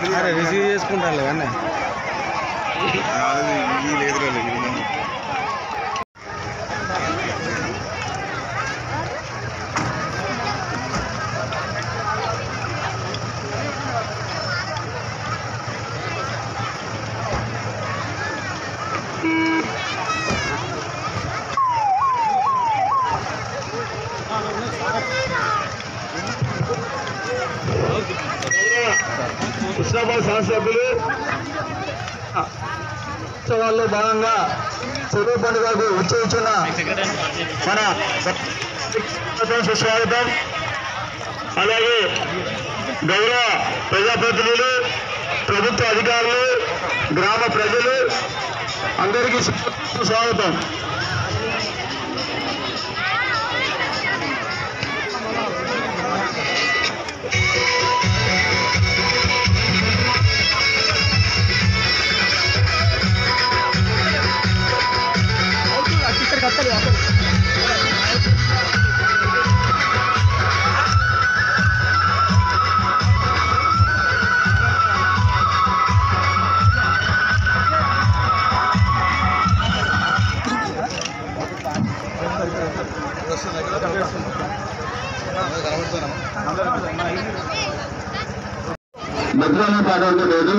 అరే రిసీవ్ చేసుకుంటాను కానీ ఈ లేదురా లేదు హుస్నాబాద్ శాసనసభ్యులు ఉత్సవాల్లో భాగంగా చెరువు పండుగకు వచ్చేస్తున్న మన సుస్వాగతం అలాగే గౌరవ ప్రజాప్రతినిధులు ప్రభుత్వ అధికారులు గ్రామ ప్రజలు అందరికీ స్వాగతం భద్రాల పాట అంటే లేదు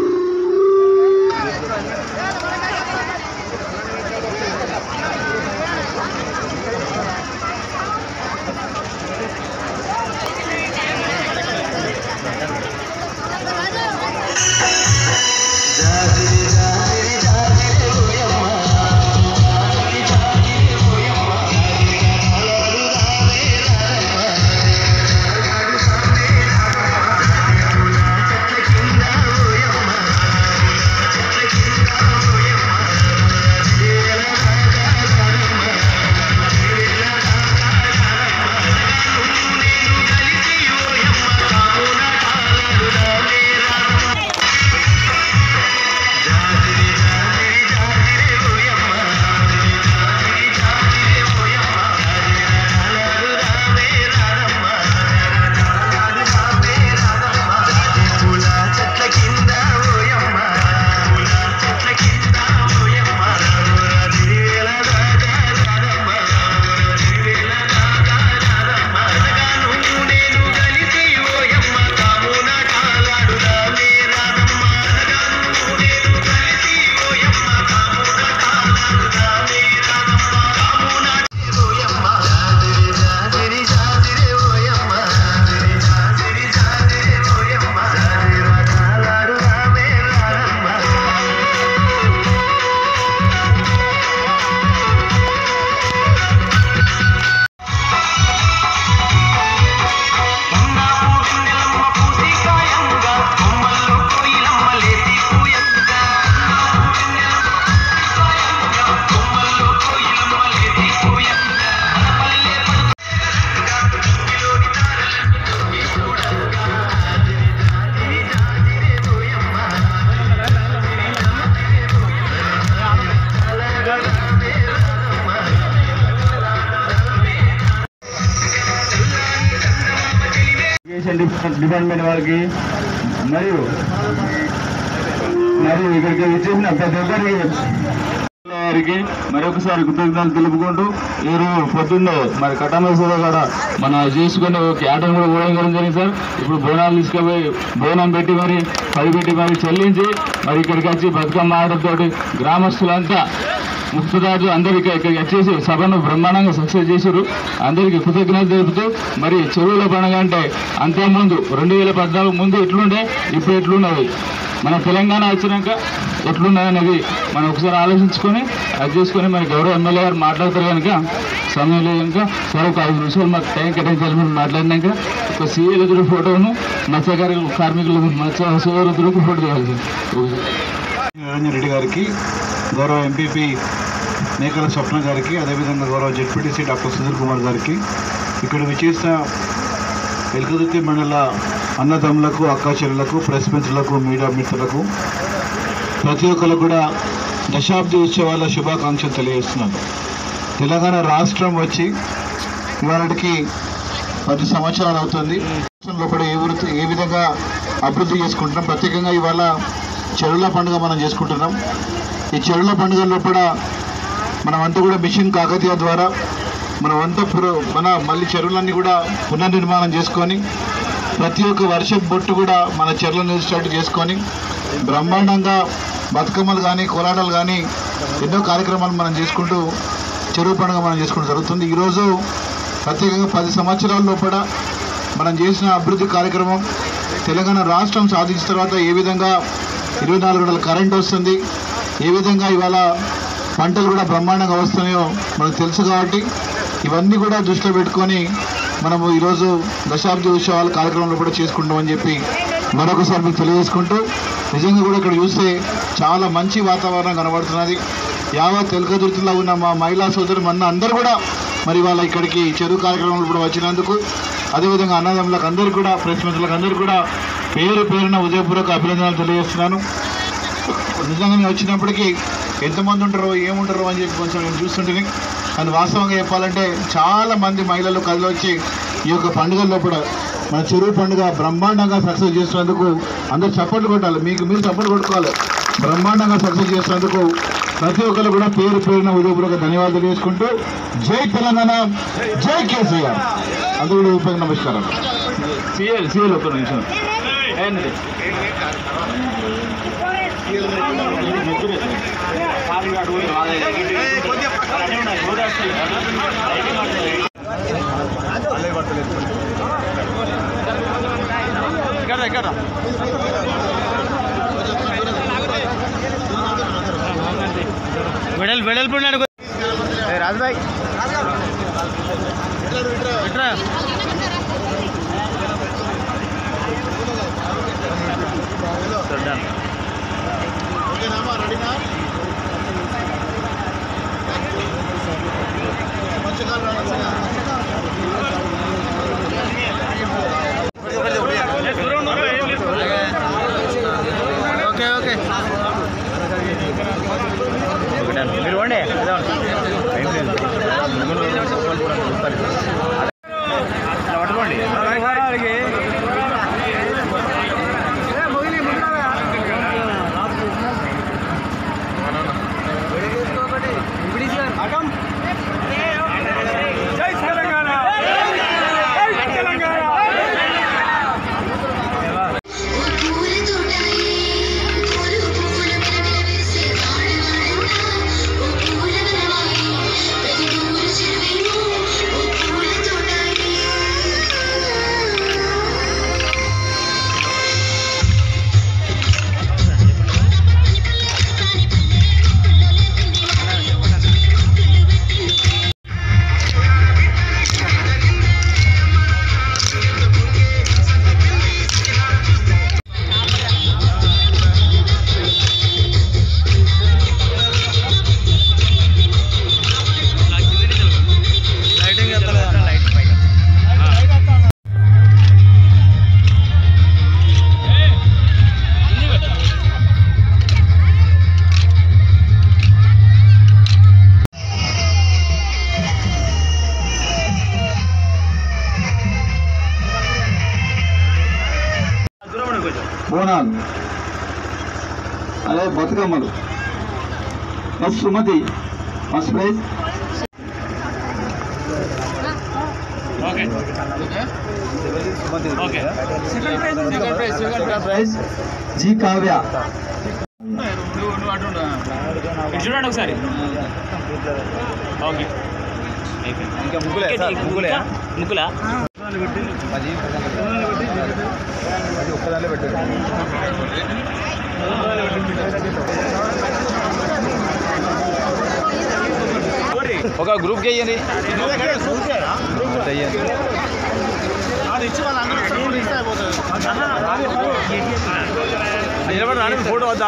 ఇరిగేషన్ డిపా- డిపార్ట్మెంట్ వారికి మరియు మరియు ఇక్కడికి వచ్చేసిన ప్రతి ఒక్కరికి వారికి మరొకసారి కృతజ్ఞతలు తెలుపుకుంటూ ఈ రోజు పొద్దున్నే మరి కటామేశ్వర కూడా మన చేసుకుని క్యాటన్ కూడా పోవడం జరిగింది సార్ ఇప్పుడు బోనాలు తీసుకుపోయి బోనం పెట్టి మరి పది పెట్టి మరి చెల్లించి మరి ఇక్కడికి వచ్చి బతుకమ్మ ఆటతోటి గ్రామస్తులంతా ముక్తదారులు అందరూ ఇక్కడ ఇక్కడికి వచ్చేసి సభను బ్రహ్మాండంగా సక్సెస్ చేశారు అందరికీ కృతజ్ఞతలు తెలుపుతూ మరి చెరువుల పండుగ అంటే అంతకుముందు రెండు వేల పద్నాలుగు ముందు ఎట్లుండే ఇప్పుడు ఎట్లున్నది మన తెలంగాణ వచ్చినాక ఎట్లున్నది అనేది మనం ఒకసారి ఆలోచించుకొని అది చేసుకొని మరి గౌరవ ఎమ్మెల్యే గారు మాట్లాడతారు కనుక సమయం లేదు కనుక సరే ఒక ఐదు నిమిషాలు మాకు టైం కేటాయించాలి మనం మాట్లాడినాక ఒక సీఎలుదురు ఫోటోను మత్స్యకారు కార్మికులు మత్స్య సోదరులకు ఫోటో తీయాలి సార్ నిరంజన్ రెడ్డి గారికి గౌరవ ఎంపీపీ మేకల స్వప్న గారికి అదేవిధంగా గౌరవ జెడ్పీటీసీ డాక్టర్ సుధీర్ కుమార్ గారికి ఇక్కడ విచేసిన ఎల్కదుర్తి మండల అన్నదమ్ములకు అక్క చెల్లెలకు ప్రెస్ మిత్రులకు మీడియా మిత్రులకు ప్రతి ఒక్కరు కూడా దశాబ్ది ఉత్సవాల శుభాకాంక్షలు తెలియజేస్తున్నాను తెలంగాణ రాష్ట్రం వచ్చి ఇవాళకి పది సంవత్సరాలు అవుతుంది లోపల ఏ వృత్తి ఏ విధంగా అభివృద్ధి చేసుకుంటున్నాం ప్రత్యేకంగా ఇవాళ చెరువుల పండుగ మనం చేసుకుంటున్నాం ఈ చెరువుల పండుగ లోపల మనం అంతా కూడా మిషన్ కాకతీయ ద్వారా మనం అంతా పుర మన మళ్ళీ చెరువులన్నీ కూడా పునర్నిర్మాణం చేసుకొని ప్రతి ఒక్క వర్షం బొట్టు కూడా మన చెరువులను స్టార్ట్ చేసుకొని బ్రహ్మాండంగా బతుకమ్మలు కానీ కోలాటాలు కానీ ఎన్నో కార్యక్రమాలు మనం చేసుకుంటూ చెరువు పండుగ మనం చేసుకుంటూ జరుగుతుంది ఈరోజు ప్రత్యేకంగా పది సంవత్సరాల లోపల మనం చేసిన అభివృద్ధి కార్యక్రమం తెలంగాణ రాష్ట్రం సాధించిన తర్వాత ఏ విధంగా ఇరవై నాలుగు గంటల కరెంట్ వస్తుంది ఏ విధంగా ఇవాళ పంటలు కూడా బ్రహ్మాండంగా వస్తున్నాయో మనకు తెలుసు కాబట్టి ఇవన్నీ కూడా దృష్టిలో పెట్టుకొని మనము ఈరోజు దశాబ్ది ఉత్సవాల కార్యక్రమంలో కూడా చేసుకుంటామని చెప్పి మరొకసారి మీకు తెలియజేసుకుంటూ నిజంగా కూడా ఇక్కడ చూస్తే చాలా మంచి వాతావరణం కనబడుతున్నది యావత్ తెలకదుర్తిలో ఉన్న మా మహిళా సోదరు మన అందరూ కూడా మరి వాళ్ళ ఇక్కడికి చెరువు కార్యక్రమంలో కూడా వచ్చినందుకు అదేవిధంగా అన్నదమ్ములకు అందరికీ కూడా ప్రెస్ మిత్రులకు అందరికీ కూడా పేరు పేరున ఉదయపూర్వక అభినందనలు తెలియజేస్తున్నాను నిజంగా నేను వచ్చినప్పటికీ ఎంతమంది ఉంటారో ఏముంటారో అని చెప్పి కొంచెం నేను చూస్తుంటే కానీ వాస్తవంగా చెప్పాలంటే చాలా మంది మహిళలు కదిలి వచ్చి ఈ యొక్క పండుగ లోపల మన చెరువు పండుగ బ్రహ్మాండంగా సక్సెస్ చేసినందుకు అందరూ చప్పట్లు కొట్టాలి మీకు మీరు చప్పట్లు కొట్టుకోవాలి బ్రహ్మాండంగా సక్సెస్ చేసినందుకు ప్రతి ఒక్కరు కూడా పేరు పేరున ఉదయపూర్వక ధన్యవాదాలు తెలియజేసుకుంటూ జై తెలంగాణ జై కేసీఆర్ అందరూ కూడా ఉపయోగ నమస్కారం సిఎల్ సిఎల్ ఒక్క నిమిషం ఏంటి వెడల్ వెడల్పు ఉన్నాడు రాజుబాయ్ ఇట్రా ఓకే ఓకే మీరు వండి పట్టుకోండి పూల తోటాయే పూలు పువ్వుల మెరమెరవేసే వాడవాడంతా ఓ పూల వనమాయే ప్రతి ఊరు చెరువేమో ఓ పూల తోటాయే లైటింగ్ ఎత్తలేదు లైట్ పైన బోనాలు అదే బతుకమ్మలు S Sumathi first prize second prize G Kavya చూడండి ఒకసారి ఓకే ఇంకా ముగ్గులే సార్ ముగ్గులే ముక్కులా ఒక్కదానిలో పెట్టారు ఒక గ్రూప్ చేయండి నిలబడి రాని ఫోటో వద్దా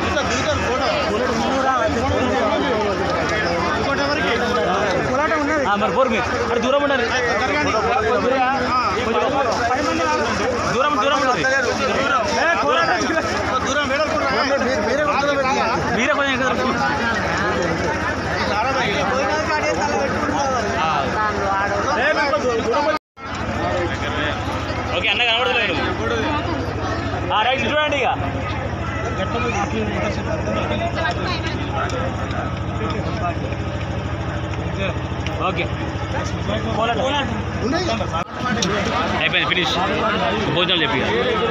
ఆ, మరి పోరు మీరు అటు దూరం ఉండాలి దూరం దూరం ఉండాలి మీరే కొంచెం ఎక్కడ ఓకే అన్న రైట్ చూడండి ఇక ఓకే అయిపోయింది ఫినిష్ భోజనాలు చెప్పి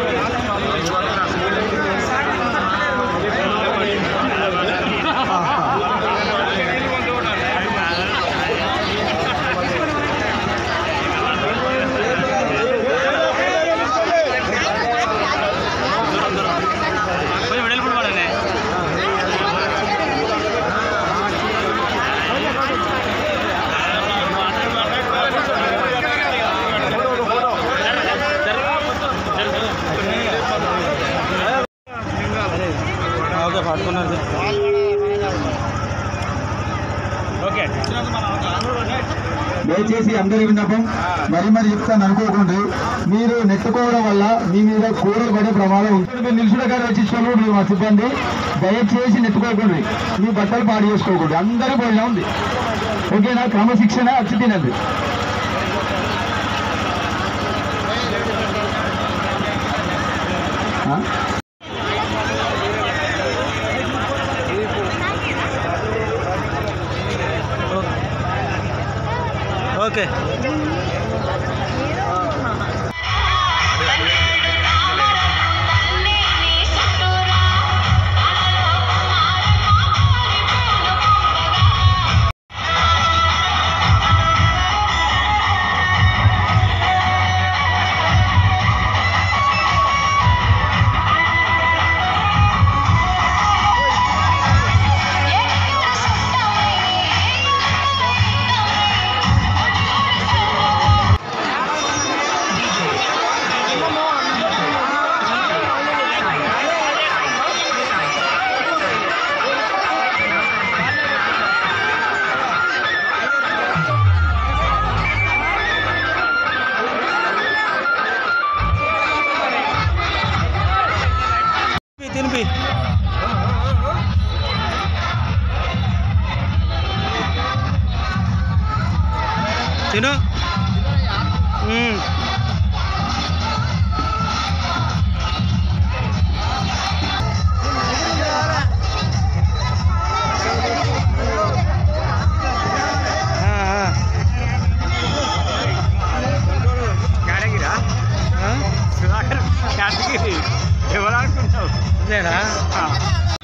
కొంచెం వెడల్పు పడండి ఓకే పట్టుకున్నారు ఓకే దయచేసి అందరి విన్నపం మరి మరి చెప్తాను అనుకోకుండా మీరు నెట్టుకోవడం వల్ల మీ మీద కూర పడే ప్రమాదం ఉంటుంది మీరు నిలుచుడ గారు వచ్చి చూడండి మా సిబ్బంది దయచేసి నెట్టుకోకండి మీ బట్టలు పాడు చేసుకోకూడదు అందరూ పోయినా ఉంది ఓకేనా క్రమశిక్షణ అచ్చి తినద్దు ఆ? ఓకే తినిపి తిను మ్మ్. ఆ, ఆ. ఆ? ఎవరు అనుకుంటావు ఇదేనా